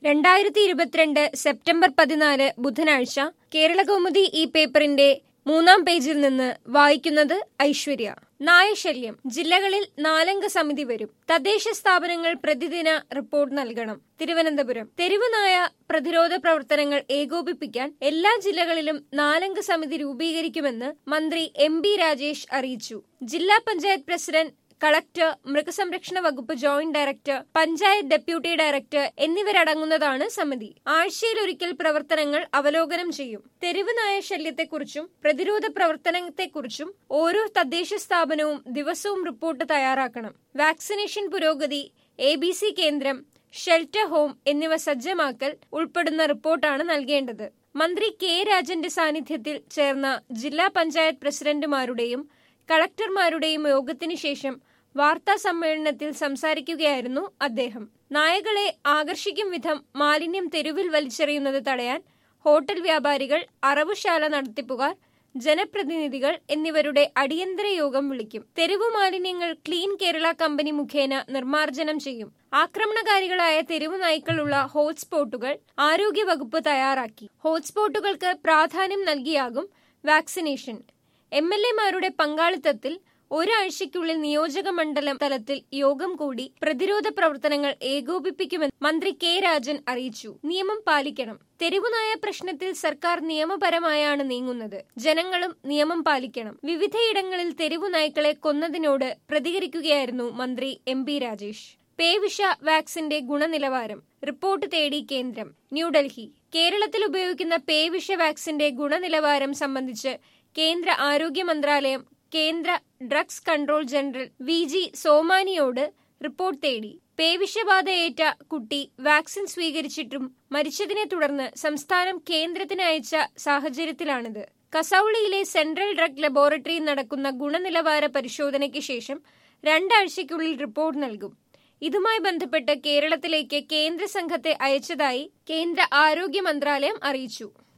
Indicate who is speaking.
Speaker 1: രണ്ടായിരത്തി ഇരുപത്തിരണ്ട് സെപ്റ്റംബർ പതിനാല് ബുധനാഴ്ച കേരളകൗമുദി ഈ പേപ്പറിന്റെ മൂന്നാം പേജിൽ നിന്ന് വായിക്കുന്നത് ഐശ്വര്യ നായശല്യം ജില്ലകളിൽ നാലംഗ സമിതി വരും തദ്ദേശ സ്ഥാപനങ്ങൾ പ്രതിദിന റിപ്പോർട്ട് നൽകണം തിരുവനന്തപുരം തെരുവ് നായ പ്രതിരോധ പ്രവർത്തനങ്ങൾ ഏകോപിപ്പിക്കാൻ എല്ലാ ജില്ലകളിലും നാലംഗ സമിതി രൂപീകരിക്കുമെന്ന് മന്ത്രി എം ബി രാജേഷ് അറിയിച്ചു ജില്ലാ പഞ്ചായത്ത് പ്രസിഡന്റ് കളക്ടർ മൃഗസംരക്ഷണ വകുപ്പ് joint director panchayat deputy director എന്നിവരടങ്ങുന്നതാണ് സമിതി ആഴ്ചയിലൊരിക്കൽ പ്രവർത്തനങ്ങൾ അവലോകനം ചെയ്യും തെരുവ് നായ ശല്യത്തെക്കുറിച്ചും പ്രതിരോധ പ്രവർത്തനത്തെക്കുറിച്ചും ഓരോ തദ്ദേശ സ്ഥാപനവും ദിവസവും റിപ്പോർട്ട് തയ്യാറാക്കണം വാക്സിനേഷൻ പുരോഗതി എ ബി സി കേന്ദ്രം ഷെൽട്ടർ ഹോം എന്നിവ സജ്ജമാക്കൽ ഉൾപ്പെടുന്ന റിപ്പോർട്ടാണ് നൽകേണ്ടത് മന്ത്രി കെ രാജന്റെ സാന്നിധ്യത്തിൽ ചേർന്ന ജില്ലാ പഞ്ചായത്ത് പ്രസിഡന്റുമാരുടെയും കളക്ടർമാരുടെയും യോഗത്തിനു ശേഷം വാർത്താ സമ്മേളനത്തിൽ സംസാരിക്കുകയായിരുന്നു അദ്ദേഹം നായകളെ ആകർഷിക്കും വിധം മാലിന്യം തെരുവിൽ വലിച്ചെറിയുന്നത് തടയാൻ ഹോട്ടൽ വ്യാപാരികൾ അറവുശാല നടത്തിപ്പുകാർ ജനപ്രതിനിധികൾ എന്നിവരുടെ അടിയന്തര യോഗം വിളിക്കും തെരുവു മാലിന്യങ്ങൾ ക്ലീൻ കേരള കമ്പനി മുഖേന നിർമ്മാർജ്ജനം ചെയ്യും ആക്രമണകാരികളായ തെരുവു നായ്ക്കളുള്ള ഹോട്ട്സ്പോട്ടുകൾ ആരോഗ്യവകുപ്പ് തയ്യാറാക്കി ഹോട്ട്സ്പോട്ടുകൾക്ക് പ്രാധാന്യം നൽകിയാകും വാക്സിനേഷൻ എം എൽ എമാരുടെ പങ്കാളിത്തത്തിൽ ഒരാഴ്ചയ്ക്കുള്ളിൽ നിയോജക മണ്ഡലം തലത്തിൽ യോഗം കൂടി പ്രതിരോധ പ്രവർത്തനങ്ങൾ ഏകോപിപ്പിക്കുമെന്ന് മന്ത്രി കെ രാജൻ അറിയിച്ചു നിയമം പാലിക്കണം തെരുവുനായ പ്രശ്നത്തിൽ സർക്കാർ നിയമപരമായാണ് നീങ്ങുന്നത് ജനങ്ങളും നിയമം പാലിക്കണം വിവിധയിടങ്ങളിൽ തെരുവു നായ്ക്കളെ കൊന്നതിനോട് പ്രതികരിക്കുകയായിരുന്നു മന്ത്രി എം പി രാജേഷ് പേവിഷ വാക്സിന്റെ ഗുണനിലവാരം റിപ്പോർട്ട് തേടി കേന്ദ്രം ന്യൂഡൽഹി കേരളത്തിൽ ഉപയോഗിക്കുന്ന പേവിഷ വാക്സിന്റെ ഗുണനിലവാരം സംബന്ധിച്ച് കേന്ദ്ര ആരോഗ്യ മന്ത്രാലയം കേന്ദ്ര drugs control general V G സോമാനിയോട് റിപ്പോർട്ട് തേടി പേവിഷബാധയേറ്റ കുട്ടി വാക്സിൻ സ്വീകരിച്ചിട്ടും മരിച്ചതിനെ തുടർന്ന് സംസ്ഥാനം കേന്ദ്രത്തിന് അയച്ച സാഹചര്യത്തിലാണിത് കസൌളിയിലെ സെൻട്രൽ ഡ്രഗ് ലബോറട്ടറിയിൽ നടക്കുന്ന ഗുണനിലവാര പരിശോധനയ്ക്ക് ശേഷം രണ്ടാഴ്ചയ്ക്കുള്ളിൽ റിപ്പോർട്ട് നൽകും ഇതുമായി ബന്ധപ്പെട്ട് കേരളത്തിലേക്ക് കേന്ദ്ര സംഘത്തെ അയച്ചതായി കേന്ദ്ര ആരോഗ്യ മന്ത്രാലയം അറിയിച്ചു